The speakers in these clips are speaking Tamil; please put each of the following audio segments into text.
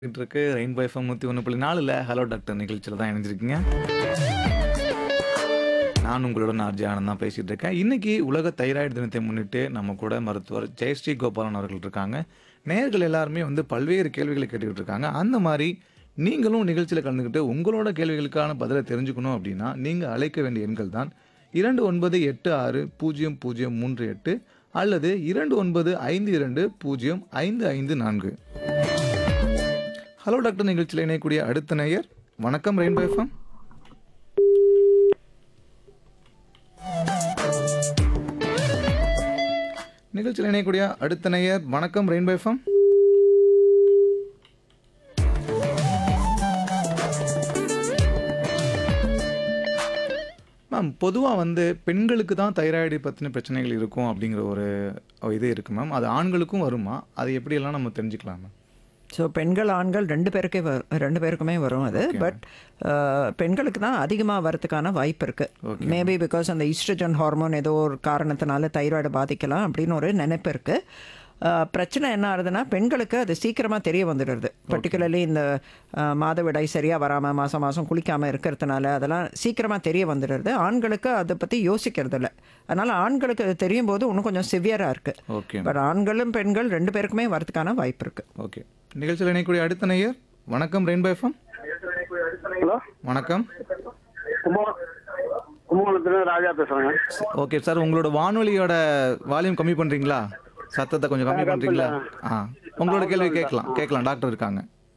இருக்கு ரெயின்போ எஃப்எம் நூற்றி ஒன்று புள்ளி நாலில் ஹலோ டாக்டர் நிகழ்ச்சியில் தான் இணைஞ்சிருக்கீங்க நான் உங்களுடன் ஆர்ஜி ஆனந்த் தான் பேசிகிட்டு இருக்கேன் இன்னைக்கு உலக தைராய்டு தினத்தை முன்னிட்டு நம்ம கூட மருத்துவர் ஜெயஸ்ரீ கோபாலன் அவர்கள் இருக்காங்க நேயர்கள் எல்லாருமே வந்து பல்வேறு கேள்விகளை கேட்டுக்கிட்டு இருக்காங்க அந்த மாதிரி நீங்களும் நிகழ்ச்சியில் கலந்துக்கிட்டு உங்களோட கேள்விகளுக்கான பதிலை தெரிஞ்சுக்கணும் அப்படின்னா நீங்கள் அழைக்க வேண்டிய எண்கள் தான் இரண்டு ஒன்பது எட்டு ஆறு பூஜ்ஜியம் பூஜ்ஜியம் மூன்று எட்டு அல்லது இரண்டு ஒன்பது ஐந்து இரண்டு பூஜ்ஜியம் ஐந்து ஐந்து நான்கு ஹலோ டாக்டர் நிகழ்ச்சியில் இணையக்கூடிய அடுத்த நேயர் வணக்கம் ரெயின்போ எஃப்எம் நிகழ்ச்சியில் இணையக்கூடிய அடுத்த நேயர் வணக்கம் ரெயின்போ எஃப்எம் மேம் பொதுவாக வந்து பெண்களுக்கு தான் தைராய்டு பற்றின பிரச்சனைகள் இருக்கும் அப்படிங்கிற ஒரு இது இருக்குது மேம் அது ஆண்களுக்கும் வருமா அது எப்படியெல்லாம் நம்ம தெரிஞ்சுக்கலாம் மேம் ஸோ பெண்கள் ஆண்கள் ரெண்டு பேருக்கே வரும் ரெண்டு பேருக்குமே வரும் அது பட் பெண்களுக்கு தான் அதிகமாக வரதுக்கான வாய்ப்பு இருக்குது மேபி பிகாஸ் அந்த ஈஸ்ட்ரஜன் ஹார்மோன் ஏதோ ஒரு காரணத்தினால தைராய்டு பாதிக்கலாம் அப்படின்னு ஒரு நினைப்பு இருக்குது பிரச்சனை என்ன ஆகுதுன்னா பெண்களுக்கு அது சீக்கிரமாக தெரிய வந்துடுறது பர்டிகுலர்லி இந்த அஹ், மாதவிடாய் சரியாக வராமல் மாதம் மாதம் குளிக்காமல் இருக்கிறதுனால அதெல்லாம் சீக்கிரமாக தெரிய வந்துடுறது ஆண்களுக்கு அதை பற்றி யோசிக்கிறது இல்லை அதனால் ஆண்களுக்கு அது தெரியும் போது இன்னும் கொஞ்சம் சிவியராக இருக்குது ஓகே பட் ஆண்களும் பெண்கள் ரெண்டு பேருக்குமே வரதுக்கான வாய்ப்பு இருக்குது ஓகே நிகழ்ச்சியில் இணையக்கூடிய அடுத்த நேயர் வணக்கம் ரெயின்போ எஃப்எம் ஹலோ வணக்கம் கும்பகோ கும்பகோணத்துல ராஜா பேசுறேங்க ஓகே சார் உங்களோட வானொலியோட வால்யூம் கம்மி பண்ணுறீங்களா சத்தத்தை கொஞ்சம் கம்மி பண்ணுறீங்களா ஆ உங்களோட கேள்வி கேட்கலாம் கேட்கலாம் டாக்டர் இருக்காங்க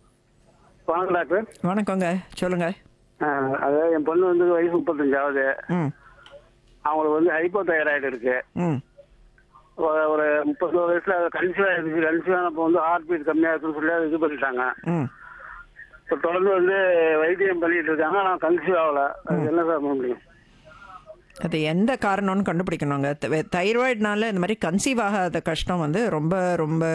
வாங்க டாக்டர் வணக்கங்க சொல்லுங்கள் அஹ், அதாவது என் பொண்ணு வந்து வயசு முப்பத்தஞ்சாவது ம் அவங்களுக்கு வந்து ஹைப்போ தைராய்டு இருக்கு ம் ஒரு- ஒரு முப்பது வயசுல கன்சீவ் ஆயிடுச்சு கன்சீவ் ஆனப்போ வந்து ஹார்ட் பீட் கம்மியா இருக்குன்னு சொல்லி அது இது பண்ணிட்டாங்க ம் இப்போ தொடர்ந்து வந்து வைத்தியம் பண்ணிட்டு இருக்காங்க ஆனால் கன்சீவ் ஆகல அது என்ன சார் பண்ண முடியும் அது எந்த காரணம்னு கண்டுபிடிக்கணுங்க த- தைராய்டுனால இந்த மாதிரி கன்சீவ் ஆகாத கஷ்டம் வந்து ரொம்ப ரொம்ப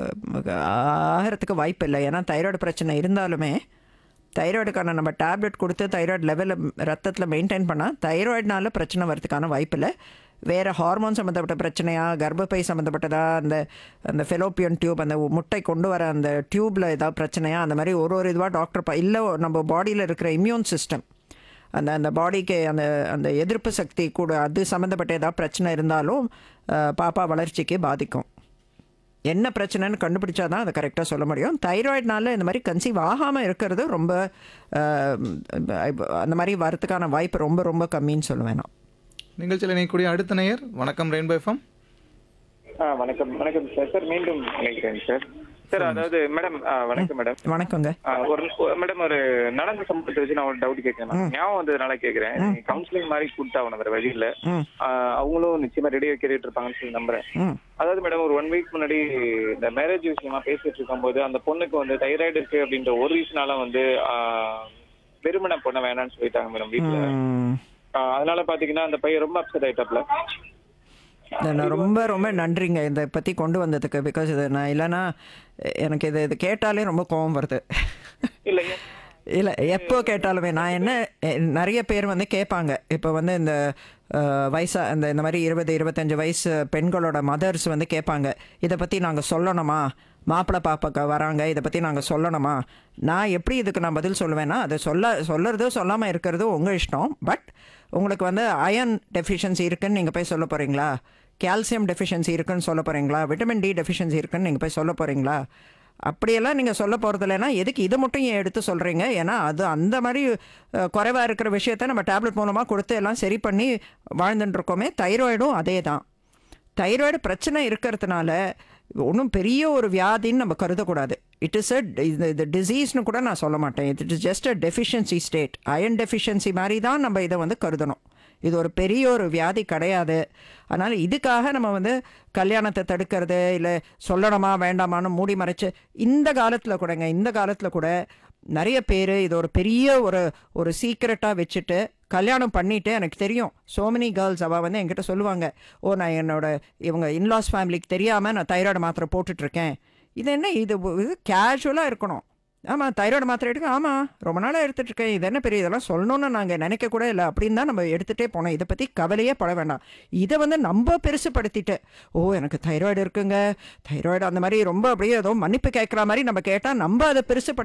ஆகிறதுக்கு வாய்ப்பு இல்லை ஏன்னா தைராய்டு பிரச்சனை இருந்தாலுமே தைராய்டுக்கான நம்ம டேப்லெட் கொடுத்து தைராய்டு லெவலில் ரத்தத்தில் மெயின்டைன் பண்ணால் தைராய்டுனால பிரச்சனை வரதுக்கான வாய்ப்பு இல்லை வேறு ஹார்மோன் சம்மந்தப்பட்ட பிரச்சனையா கர்ப்பப்பை சம்மந்தப்பட்டதா அந்த அந்த ஃபெலோப்பியன் டியூப் அந்த முட்டை கொண்டு வர அந்த டியூப்பில் ஏதாவது பிரச்சனையா அந்த மாதிரி ஒரு ஒரு இதுவாக டாக்டர் ப இல்லை நம்ம பாடியில் இருக்கிற இம்யூன் சிஸ்டம் அந்த அந்த பாடிக்கு அந்த அந்த எதிர்ப்பு சக்தி கூட அது சம்மந்தப்பட்ட ஏதாவது பிரச்சனை இருந்தாலும் அஹ், பாப்பா வளர்ச்சிக்கு பாதிக்கும் என்ன பிரச்சனைன்னு கண்டுபிடிச்சா தான் அதை கரெக்டாக சொல்ல முடியும் தைராய்டுனால இந்த மாதிரி கன்சீவ் ஆகாமல் இருக்கிறது ரொம்ப அஹ், அந்த மாதிரி வரதுக்கான வாய்ப்பு ரொம்ப ரொம்ப கம்மின்னு சொல்லுவேன் நான் நிகழ்ச்சியில் இணையக்கூடிய அடுத்த நேயர் வணக்கம் ரெயின்போ எஃப்எம் ஆ வணக்கம் வணக்கம் சார் சார் மீண்டும் நினைக்கிறேன் சார் சார் அதாவது மேடம் ஆ, வணக்கம் மேடம் வணக்கங்க ஆ, ஒரு ஒரு- மேடம் ஒரு நடந்த சம்பவத்தை வச்சு நான் ஒரு டவுட் கேட்கிறேன் மேம். ஞாபகம் வந்ததுனால கேட்கிறேன் கவுன்சிலிங் மாதிரி கூப்பிட்டாகணும் வேற வழி இல்ல ம் ஆ, அவங்களும் நிச்சயமா ரெடியா கேட்டுட்டு இருப்பாங்கன்னு சொல்லி நம்புறேன் ம் அதாவது மேடம் ஒரு ஒன் வீக் முன்னாடி இந்த மேரேஜ் விஷயமா பேசிட்டு இருக்கும்போது அந்த பொண்ணுக்கு வந்து தைராய்டு இருக்கு அப்படின்ற ஒரு ரீசனால வந்து ஆ, வெறுமனை பொண்ண வேணாம்னு சொல்லிட்டாங்க மேடம் வீட்டுல ம். ஆ, அதனால பாத்தீங்கன்னா அந்த பையன் ரொம்ப அப்செட் ஆயிட்டாப்ல நான் ரொம்ப ரொம்ப நன்றிங்க இதை பற்றி கொண்டு வந்ததுக்கு பிகாஸ் இது நான் இல்லைன்னா எனக்கு இது இது கேட்டாலே ரொம்ப கோவம் வருது இல்ல இல்லை எப்போ கேட்டாலுமே நான் என்ன எ- நிறைய பேர் வந்து கேட்பாங்க இப்போ வந்து இந்த அஹ், வயசா இந்த இந்த மாதிரி இருபது இருபத்தஞ்சு வயசு பெண்களோட மதர்ஸ் வந்து கேட்பாங்க இதை பற்றி நாங்கள் சொல்லணுமா மாப்பிள்ளை பாப்பாக்க வராங்க இதை பற்றி நாங்கள் சொல்லணுமா நான் எப்படி இதுக்கு நான் பதில் சொல்லுவேன்னா அதை சொல்ல சொல்லறது சொல்லாமல் இருக்கிறது உங்கள் இஷ்டம் பட் உங்களுக்கு வந்து அயன் டெஃபிஷியன்சி இருக்குன்னு நீங்கள் போய் சொல்ல போகிறீங்களா கால்சியம் டெஃபிஷியன்சி இருக்குன்னு சொல்ல போகிறீங்களா விட்டமின் டி டெஃபிஷியன்சி இருக்குன்னு நீங்கள் போய் சொல்ல போகிறீங்களா அப்படியெல்லாம் நீங்கள் சொல்ல போகிறது இல்லைன்னா எதுக்கு இதை மட்டும் ஏன் எடுத்து சொல்கிறீங்க ஏன்னா அது அந்த மாதிரி குறைவாக இருக்கிற விஷயத்த நம்ம டேப்லெட் மூலமாக கொடுத்து எல்லாம் சரி பண்ணி வாழ்ந்துட்டு இருக்கோமே தைராய்டும் அதே தான் தைராய்டு பிரச்சனை இருக்கிறதுனால ஒன்றும் பெரிய ஒரு வியாதின்னு நம்ம கருதக்கூடாது இட் இஸ் அ இது இது டிசீஸ்னு கூட நான் சொல்ல மாட்டேன் it is just a deficiency state iron deficiency மாதிரி தான் நம்ம இதை வந்து கருதணும் இது ஒரு பெரிய ஒரு வியாதி கிடையாது அதனால் இதுக்காக நம்ம வந்து கல்யாணத்தை தடுக்கிறது இல்லை சொல்லணுமா வேண்டாமான்னு மூடி மறைச்சு இந்த காலத்தில் கூடங்க இந்த காலத்தில் கூட நிறைய பேர் இது ஒரு பெரிய ஒரு ஒரு சீக்ரெட்டாக வச்சுட்டு கல்யாணம் பண்ணிட்டு எனக்கு தெரியும் so many கேர்ள்ஸ் அவள் வந்து என்கிட்ட சொல்லுவாங்க ஓ நான் என்னோட இவங்க இன்லாஸ் ஃபேமிலிக்கு தெரியாமல் நான் தைராய்டு மாத்திரை போட்டுட்ருக்கேன் இது என்ன இது இது கேஷுவலாக இருக்கணும் ஆமாம் தைராய்டு மாத்திரை எடுக்க ஆமாம் ரொம்ப நாளாக எடுத்துட்ருக்கேன் இது என்ன பெரிய இதெல்லாம் சொல்லணும்னு நாங்கள் நினைக்க கூட இல்லை அப்படின்னு தான் நம்ம எடுத்துகிட்டே போனோம் இதை பற்றி கவலையே பட வேண்டாம் இதை வந்து நம்ம பெருசுப்படுத்திட்டு ஓ எனக்கு தைராய்டு இருக்குங்க தைராய்டு அந்த மாதிரி ரொம்ப அப்படியே ஏதோ மன்னிப்பு கேட்குற மாதிரி நம்ம கேட்டால் நம்ம அதை பெருசுப்படுத்த